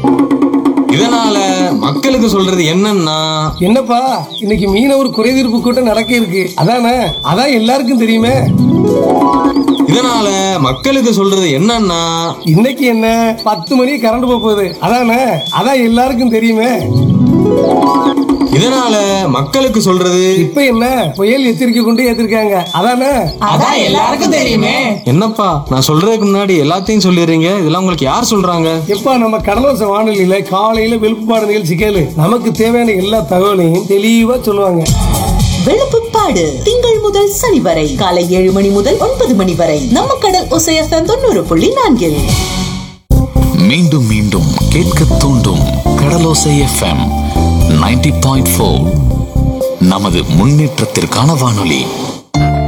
இதனால மக்களுக்கு சொல்றது என்னன்னா என்னப்பா இன்னைக்கு மீனவர் குறைதீர்ப்பு கூட்டம் நடக்க இருக்கு அதானே அதான் எல்லாருக்கும் தெரியுமே இதனால மக்களுக்கு சொல்றது என்னன்னா இன்னைக்கு என்ன பத்து மணி கரண்ட் போக போகுது அதானே அதான் எல்லாருக்கும் தெரியுமே இதனால மக்களுக்கு சொல்றது இப்ப என்ன புயல் எச்சரிக்கை கொண்டு ஏத்திருக்காங்க அதானே அதான் எல்லாருக்கும் தெரியுமே என்னப்பா நான் சொல்றதுக்கு முன்னாடி எல்லாத்தையும் சொல்லிடுறீங்க இதெல்லாம் உங்களுக்கு யார் சொல்றாங்க எப்பா நம்ம கடலோச வானொலியில காலையில வெளுப்புப்பாடு நிகழ்ச்சி கேளு நமக்கு தேவையான எல்லா தகவலையும் தெளிவா சொல்லுவாங்க வெளுப்புப்பாடு திங்கள் முதல் சனி வரை காலை ஏழு மணி முதல் ஒன்பது மணி வரை நம்ம கடல் ஒசையத்தன் தொண்ணூறு புள்ளி நான்கில் மீண்டும் மீண்டும் கேட்க தூண்டும் கடலோசை எஃப்எம் 90.4 பாயிண்ட் நமது முன்னேற்றத்திற்கான வானொலி